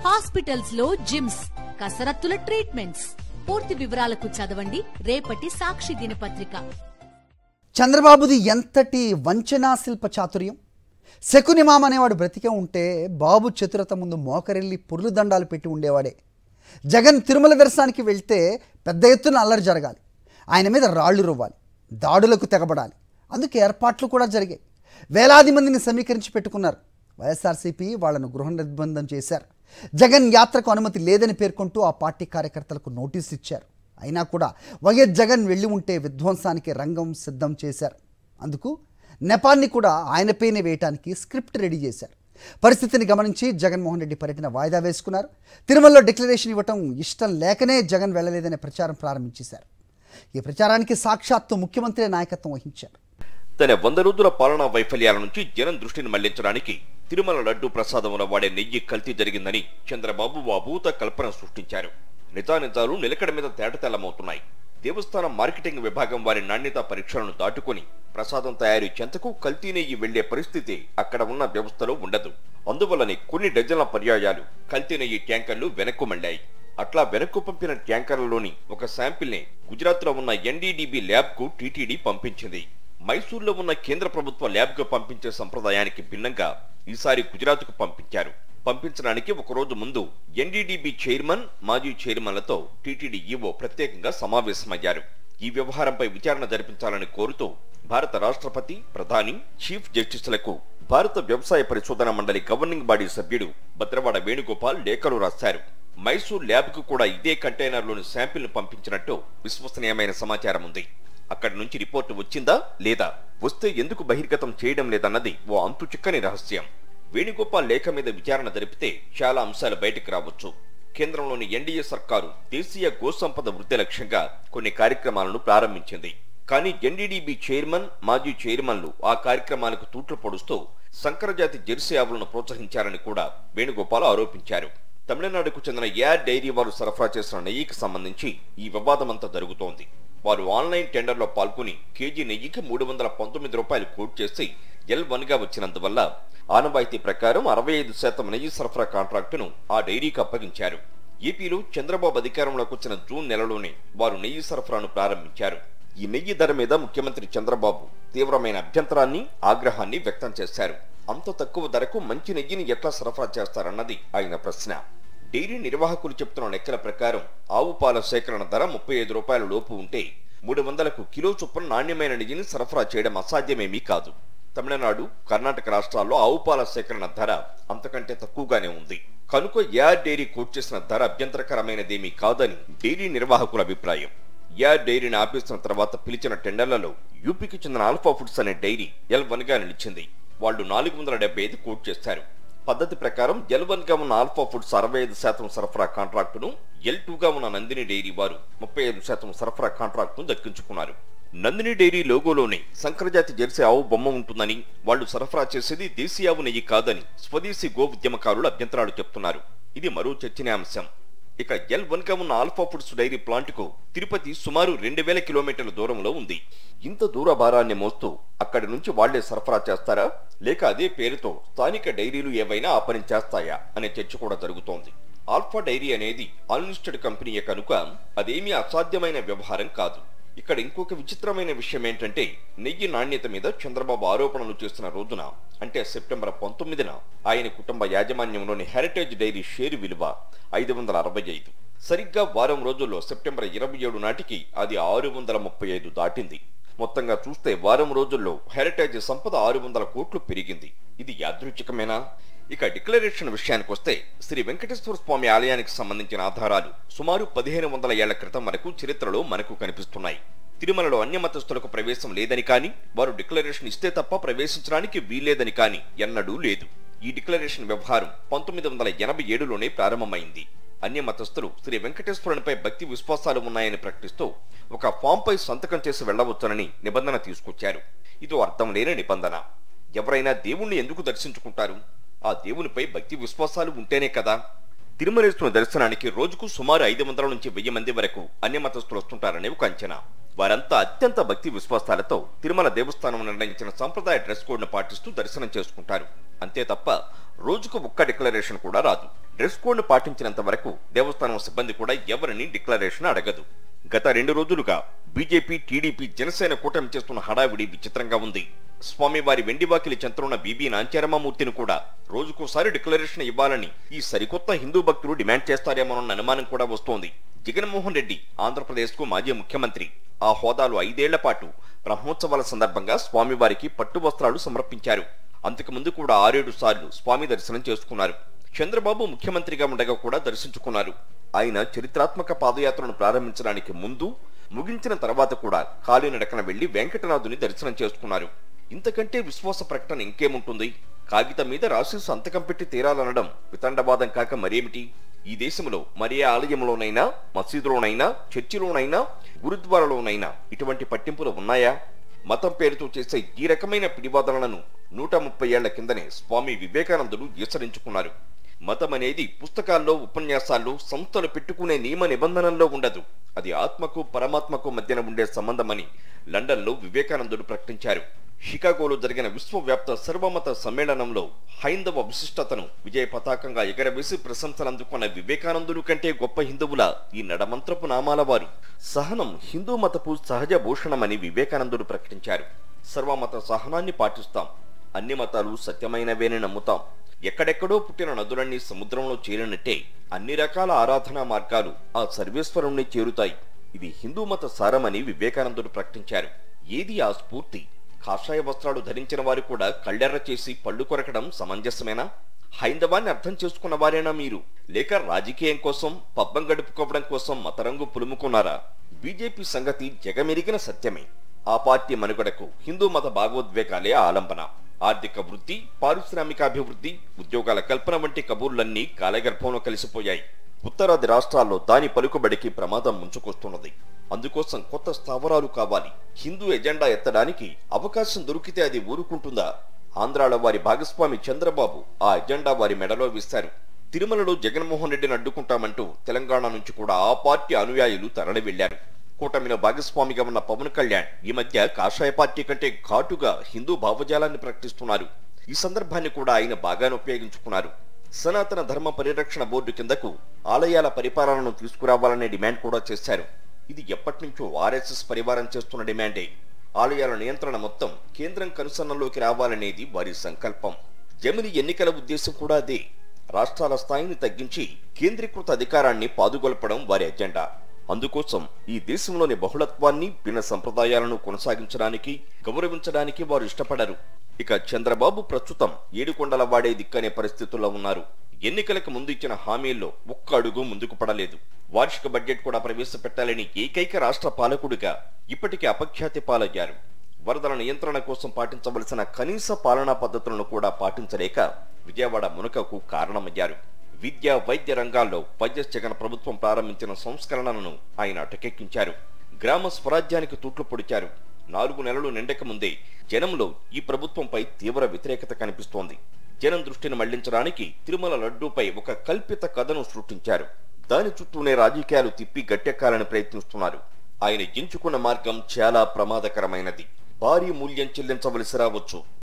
hospitals లో gyms కసరత్తుల treatments పూర్తి వివరాలకు చదవండి రేపటి సాక్షి దినపత్రిక చంద్రబాబుది ఎంతటి వంచనా శిల్ప చాతుర్యం శకుని మామ అనేవాడు బ్రతికే ఉంటే బాబు చతురత ముందు మోకరెళ్ళి పుర్లు దండాలు పెట్టి ఉండేవాడే జగన్ తిరుమల దర్శనానికి వెళ్తే పెద్ద ఎత్తున అల్లరి జరగాలి ఆయన మీద రాళ్లు రువ్వాలి దాడులకు తెగబడాలి అందుకు ఏర్పాట్లు కూడా జరిగాయి వేలాది మందిని సమీకరించి పెట్టుకున్నారు వైఎస్ఆర్సీపీ వాళ్లను గృహ నిర్బంధం చేశారు జగన్ యాత్రకు అనుమతి లేదని పేర్కొంటూ ఆ పార్టీ కార్యకర్తలకు నోటీస్ ఇచ్చారు అయినా కూడా వైఎస్ జగన్ వెళ్ళి ఉంటే విధ్వంసానికి రంగం సిద్ధం చేశారు అందుకు నెపాన్ని కూడా ఆయనపైనే వేయటానికి స్క్రిప్ట్ రెడీ చేశారు పరిస్థితిని గమనించి జగన్మోహన్ రెడ్డి పర్యటన వాయిదా వేసుకున్నారు తిరుమలలో డిక్లరేషన్ ఇవ్వటం ఇష్టం లేకనే జగన్ వెళ్ళలేదనే ప్రచారం ప్రారంభించేశారు ఈ ప్రచారానికి సాక్షాత్తు ముఖ్యమంత్రి నాయకత్వం వహించారు తన వంద రోజుల పాలనా వైఫల్యాల నుంచి జనం దృష్టిని మళ్లించడానికి తిరుమల లడ్డు ప్రసాదంలో వాడే నెయ్యి కల్తీ జరిగిందని చంద్రబాబు ఓ అభూత కల్పన సృష్టించారు నిజానిజాలు నిలకడ మీద తేటతెల్లమవుతున్నాయి దేవస్థానం మార్కెటింగ్ విభాగం వారి నాణ్యత పరీక్షలను దాటుకొని ప్రసాదం తయారీ చెంతకు కల్తీ నెయ్యి వెళ్లే పరిస్థితి అక్కడ ఉన్న వ్యవస్థలో ఉండదు అందువల్లనే కొన్ని డజన్ల పర్యాయాలు కల్తీ నెయ్యి ట్యాంకర్లు వెనక్కు మళ్లాయి అట్లా వెనక్కు పంపిన ట్యాంకర్లలోని ఒక శాంపిల్ ని గుజరాత్ లో ఉన్న ఎన్డీడీబీ ల్యాబ్ కు టీటీడీ పంపించింది మైసూర్లో ఉన్న కేంద్ర ప్రభుత్వ ల్యాబ్ కు పంపించే సంప్రదాయానికి భిన్నంగా ఈసారి గుజరాత్ కు పంపించారు పంపించడానికి ఒక రోజు ముందు ఎన్డీడీబీ చైర్మన్ మాజీ చైర్మన్లతో టీటీడీ ఈవో ప్రత్యేకంగా సమావేశమయ్యారు ఈ వ్యవహారంపై విచారణ జరిపించాలని కోరుతూ భారత రాష్ట్రపతి ప్రధాని చీఫ్ జస్టిస్లకు భారత వ్యవసాయ పరిశోధన మండలి గవర్నింగ్ బాడీ సభ్యుడు భద్రవాడ వేణుగోపాల్ లేఖలు రాశారు మైసూర్ ల్యాబ్ కు కూడా ఇదే కంటైనర్లోని శాంపిల్ ను పంపించినట్టు విశ్వసనీయమైన సమాచారం ఉంది అక్కడి నుంచి రిపోర్టు వచ్చిందా లేదా వస్తే ఎందుకు బహిర్గతం చేయడం లేదన్నది ఓ అంతు చిక్కని రహస్యం వేణుగోపాల్ లేఖ మీద విచారణ జరిపితే చాలా అంశాలు బయటకు రావచ్చు కేంద్రంలోని ఎన్డీఏ సర్కారు దేశీయ గోసంపద వృద్ధి లక్ష్యంగా కొన్ని కార్యక్రమాలను ప్రారంభించింది కానీ ఎన్డీడీబీ చైర్మన్ మాజీ చైర్మన్లు ఆ కార్యక్రమాలకు తూట్లు పొడుస్తూ సంకరజాతి జెర్సీ ఆవులను ప్రోత్సహించారని కూడా వేణుగోపాల్ ఆరోపించారు తమిళనాడుకు చెందిన ఏఆర్ డైరీ వారు సరఫరా చేసిన నెయ్యికి సంబంధించి ఈ వివాదమంతా జరుగుతోంది వారు ఆన్లైన్ టెండర్లో పాల్గొని కేజీ నెయ్యికి మూడు వందల పంతొమ్మిది రూపాయలు కోట్ చేసి ఎల్ వన్ గా వచ్చినందువల్ల ఆనవాయితీ ప్రకారం అరవై ఐదు శాతం నెయ్యి సరఫరా కాంట్రాక్టును ఆ డైరీకి అప్పగించారు ఏపీలో చంద్రబాబు అధికారంలోకి వచ్చిన జూన్ నెలలోనే వారు నెయ్యి సరఫరాను ప్రారంభించారు ఈ నెయ్యి ధర మీద ముఖ్యమంత్రి చంద్రబాబు తీవ్రమైన అభ్యంతరాన్ని ఆగ్రహాన్ని వ్యక్తం చేశారు అంత తక్కువ ధరకు మంచి నెయ్యిని ఎట్లా సరఫరా చేస్తారన్నది ఆయన ప్రశ్న డైరీ నిర్వాహకులు చెప్తున్న లెక్కల ప్రకారం ఆవు పాల సేకరణ ధర ముప్పై ఐదు రూపాయల లోపు ఉంటే మూడు వందలకు కిలో చొప్పున నాణ్యమైన నెయ్యిని సరఫరా చేయడం అసాధ్యమేమీ కాదు తమిళనాడు కర్ణాటక రాష్ట్రాల్లో ఆవు పాల సేకరణ ధర అంతకంటే తక్కువగానే ఉంది కనుక ఏఆర్ డైరీ కోట్ చేసిన ధర అభ్యంతరకరమైనదేమీ కాదని డైరీ నిర్వాహకుల అభిప్రాయం ఏఆర్ డైరీని ఆపేసిన తర్వాత పిలిచిన టెండర్లలో యూపీకి చెందిన ఆల్ఫా ఫుడ్స్ అనే డైరీ ఎల్ వన్ గా నిలిచింది వాళ్ళు నాలుగు వందల డెబ్బై ఐదు కోట్ చేశారు పద్ధతి ప్రకారం ఎల్ వన్ గా ఉన్న ఆల్ఫా ఫుడ్స్ అరవై ఐదు శాతం సరఫరా కాంట్రాక్టును ఎల్ టూ గా ఉన్న నందిని డైరీ వారు ముప్పై ఐదు శాతం సరఫరా కాంట్రాక్టును దక్కించుకున్నారు నందిని డైరీ లోగోలోనే సంకరజాతి జెర్సీ ఆవు బొమ్మ ఉంటుందని వాళ్ళు సరఫరా చేసేది దేశీ ఆవు నెయ్యి కాదని స్వదేశీ గో ఉద్యమకారులు అభ్యంతరాలు చెప్తున్నారు ఇది మరో చర్చనీయాంశం ఇక ఎల్ వన్ గా ఉన్న ఆల్ఫా ఫుడ్స్ డైరీ ప్లాంట్ కు తిరుపతి సుమారు రెండు వేల కిలోమీటర్ల దూరంలో ఉంది ఇంత దూర భారాన్ని మోస్తూ అక్కడి నుంచి వాళ్లే సరఫరా చేస్తారా లేక అదే పేరుతో స్థానిక డైరీలు ఏవైనా ఆ పని చేస్తాయా అనే చర్చ కూడా జరుగుతోంది ఆల్ఫా డైరీ అనేది అన్లిస్టెడ్ కంపెనీయే కనుక అదేమీ అసాధ్యమైన వ్యవహారం కాదు ఇక్కడ ఇంకొక విచిత్రమైన విషయం ఏంటంటే నెయ్యి నాణ్యత మీద చంద్రబాబు ఆరోపణలు చేస్తున్న రోజున అంటే సెప్టెంబర్ పంతొమ్మిదిన ఆయన కుటుంబ యాజమాన్యంలోని హెరిటేజ్ డైరీ షేరు విలువ ఐదు వందల అరవై ఐదు సరిగ్గా వారం రోజుల్లో సెప్టెంబర్ ఇరవై ఏడు నాటికి అది ఆరు వందల ముప్పై ఐదు దాటింది మొత్తంగా చూస్తే వారం రోజుల్లో హెరిటేజ్ సంపద ఆరు వందల కోట్లు పెరిగింది ఇది యాదృచ్ఛికమేనా ఇక డిక్లరేషన్ విషయానికి వస్తే శ్రీ వెంకటేశ్వర స్వామి ఆలయానికి సంబంధించిన ఆధారాలు సుమారు పదిహేను వందల ఏళ్ల క్రితం వరకు చరిత్రలో మనకు కనిపిస్తున్నాయి తిరుమలలో అన్యమతస్థులకు ప్రవేశం లేదని కానీ వారు డిక్లరేషన్ ఇస్తే తప్ప ప్రవేశించడానికి వీల్లేదని కానీ ఎన్నడూ లేదు ఈ డిక్లరేషన్ వ్యవహారం పంతొమ్మిది వందల ఎనభై ఏడులోనే ప్రారంభమైంది అన్యమతస్థులు శ్రీ వెంకటేశ్వరునిపై భక్తి విశ్వాసాలు ఉన్నాయని ప్రకటిస్తూ ఒక ఫామ్ పై సంతకం చేసి వెళ్లవచ్చునని నిబంధన తీసుకొచ్చారు ఇదో అర్థం లేని నిబంధన ఎవరైనా దేవుణ్ణి ఎందుకు దర్శించుకుంటారు ఆ దేవునిపై భక్తి విశ్వాసాలు ఉంటేనే కదా తిరుమలేశ్వరుని దర్శనానికి రోజుకు సుమారు ఐదు వందల నుంచి వెయ్యి మంది వరకు అన్య మతస్థులు వస్తుంటారని ఒక అంచనా వారంతా అత్యంత భక్తి విశ్వాసాలతో తిరుమల దేవస్థానం నిర్ణయించిన సంప్రదాయ డ్రెస్ కోడ్ ను పాటిస్తూ దర్శనం చేసుకుంటారు అంతే తప్ప రోజుకు ఒక్క డిక్లరేషన్ కూడా రాదు డ్రెస్ కోడ్ ను పాటించినంత వరకు దేవస్థానం సిబ్బంది కూడా ఎవరిని డిక్లరేషన్ అడగదు గత రెండు రోజులుగా బీజేపీ టీడీపీ జనసేన కూటమి చేస్తున్న హడావిడి విచిత్రంగా ఉంది స్వామివారి వెండివాకిలి చెంతనున్న బీబీ నాంచారమ్మమూర్తిని కూడా రోజుకోసారి డిక్లరేషన్ ఇవ్వాలని ఈ సరికొత్త హిందూ భక్తులు డిమాండ్ చేస్తారేమోనన్న అనుమానం కూడా వస్తోంది జగన్మోహన్ రెడ్డి ఆంధ్రప్రదేశ్ కు మాజీ ముఖ్యమంత్రి ఆ హోదాలో ఐదేళ్ల పాటు బ్రహ్మోత్సవాల సందర్భంగా స్వామివారికి పట్టు వస్త్రాలు సమర్పించారు అంతకుముందు కూడా ఆరేడు సార్లు స్వామి దర్శనం చేసుకున్నారు చంద్రబాబు ముఖ్యమంత్రిగా ఉండగా కూడా దర్శించుకున్నారు ఆయన చరిత్రాత్మక పాదయాత్రను ప్రారంభించడానికి ముందు ముగించిన తర్వాత కూడా కాలినడకన వెళ్లి వెంకటనాథుని దర్శనం చేసుకున్నారు ఇంతకంటే విశ్వాస ప్రకటన ఇంకేముంటుంది కాగితం మీద రాసి సంతకం పెట్టి తీరాలనడం వితండవాదం కాక మరేమిటి ఈ దేశంలో మరే ఆలయంలోనైనా మసీదులోనైనా చర్చిలోనైనా గురుద్వారాలోనైనా ఇటువంటి పట్టింపులు ఉన్నాయా మతం పేరుతో చేసే ఈ రకమైన పిడివాదనలను నూట ముప్పై ఏళ్ల కిందనే స్వామి వివేకానందుడు ఈసరించుకున్నారు మతం అనేది పుస్తకాల్లో ఉపన్యాసాల్లో సంస్థలు పెట్టుకునే నియమ నిబంధనల్లో ఉండదు అది ఆత్మకు పరమాత్మకు మధ్యన ఉండే సంబంధమని లండన్లో వివేకానందుడు ప్రకటించారు షికాగోలో జరిగిన విశ్వవ్యాప్త సర్వమత సమ్మేళనంలో హైందవ విశిష్టతను విజయ పతాకంగా ఎగరవేసి ప్రశంసలు అందుకున్న వివేకానందుడు కంటే గొప్ప హిందువుల ఈ నడమంత్రపు నామాల వారు సహనం హిందూ మతపు సహజ భూషణమని వివేకానందుడు ప్రకటించారు సర్వమత సహనాన్ని పాటిస్తాం అన్ని మతాలు సత్యమైనవేని నమ్ముతాం ఎక్కడెక్కడో పుట్టిన నదులన్నీ సముద్రంలో చేరినట్టే అన్ని రకాల ఆరాధనా మార్గాలు ఆ సర్వేశ్వరుణ్ణి చేరుతాయి ఇది హిందూ మత సారమని వివేకానందుడు ప్రకటించారు ఏది ఆ స్ఫూర్తి కాషాయ వస్త్రాలు ధరించిన వారు కూడా కళ్ళెర్ర చేసి పళ్ళు కొరకడం సమంజసమేనా హైందవాన్ని అర్థం చేసుకున్న వారేనా మీరు లేక రాజకీయం కోసం పబ్బం గడుపుకోవడం కోసం మతరంగు పులుముకున్నారా బీజేపీ సంగతి జగమెరిగిన సత్యమే ఆ పార్టీ మనుగడకు హిందూ మత భాగోద్వేగాలే ఆలంబన ఆర్థిక వృద్ధి పారిశ్రామికాభివృద్ధి ఉద్యోగాల కల్పన వంటి కబూర్లన్నీ కాలగర్భంలో కలిసిపోయాయి ఉత్తరాది రాష్ట్రాల్లో దాని పలుకుబడికి ప్రమాదం ముంచుకొస్తున్నది అందుకోసం కొత్త స్థావరాలు కావాలి హిందూ ఎజెండా ఎత్తడానికి అవకాశం దొరికితే అది ఊరుకుంటుందా ఆంధ్రాల వారి భాగస్వామి చంద్రబాబు ఆ ఎజెండా వారి మెడలో వేశారు తిరుమలలో జగన్మోహన్ రెడ్డిని అడ్డుకుంటామంటూ తెలంగాణ నుంచి కూడా ఆ పార్టీ అనుయాయులు తరలి వెళ్లారు కూటమిలో భాగస్వామిగా ఉన్న పవన్ కళ్యాణ్ ఈ మధ్య కాషాయ పార్టీ కంటే ఘాటుగా హిందూ భావజాలాన్ని ప్రకటిస్తున్నారు ఈ సందర్భాన్ని కూడా ఆయన బాగానే ఉపయోగించుకున్నారు సనాతన ధర్మ పరిరక్షణ బోర్డు కిందకు ఆలయాల పరిపాలనను తీసుకురావాలనే డిమాండ్ కూడా చేశారు ఇది ఎప్పటి నుంచో ఆర్ఎస్ఎస్ పరివారం చేస్తున్న డిమాండే ఆలయాల నియంత్రణ మొత్తం కేంద్రం కనుసన్నలోకి రావాలనేది వారి సంకల్పం జమిని ఎన్నికల ఉద్దేశం కూడా అదే రాష్ట్రాల స్థాయిని తగ్గించి కేంద్రీకృత అధికారాన్ని పాదుగొల్పడం వారి ఎజెండా అందుకోసం ఈ దేశంలోని బహుళత్వాన్ని భిన్న సంప్రదాయాలను కొనసాగించడానికి గౌరవించడానికి వారు ఇష్టపడరు ఇక చంద్రబాబు ప్రస్తుతం ఏడుకొండల వాడే దిక్కనే పరిస్థితుల్లో ఉన్నారు ఎన్నికలకు ముందు ఇచ్చిన హామీల్లో ఒక్క అడుగు ముందుకు పడలేదు వార్షిక బడ్జెట్ కూడా ప్రవేశపెట్టాలని ఏకైక రాష్ట్ర పాలకుడిగా ఇప్పటికే అపఖ్యాతి పాలయ్యారు వరదల నియంత్రణ కోసం పాటించవలసిన కనీస పాలనా పద్ధతులను కూడా పాటించలేక విజయవాడ మునకకు కారణమయ్యారు విద్య వైద్య రంగాల్లో వైఎస్ జగన్ ప్రభుత్వం ప్రారంభించిన సంస్కరణలను ఆయన అటకెక్కించారు గ్రామ స్వరాజ్యానికి తూట్లు పొడిచారు నాలుగు నెలలు నిండక ముందే జనంలో ఈ ప్రభుత్వంపై తీవ్ర వ్యతిరేకత కనిపిస్తోంది జనం దృష్టిని మళ్లించడానికి తిరుమల లడ్డూపై ఒక కల్పిత కథను సృష్టించారు దాని చుట్టూనే రాజకీయాలు తిప్పి గట్టెక్కాలని ప్రయత్నిస్తున్నారు ఆయన ఎంచుకున్న మార్గం చాలా ప్రమాదకరమైనది భారీ మూల్యం చెల్లించవలసి రావచ్చు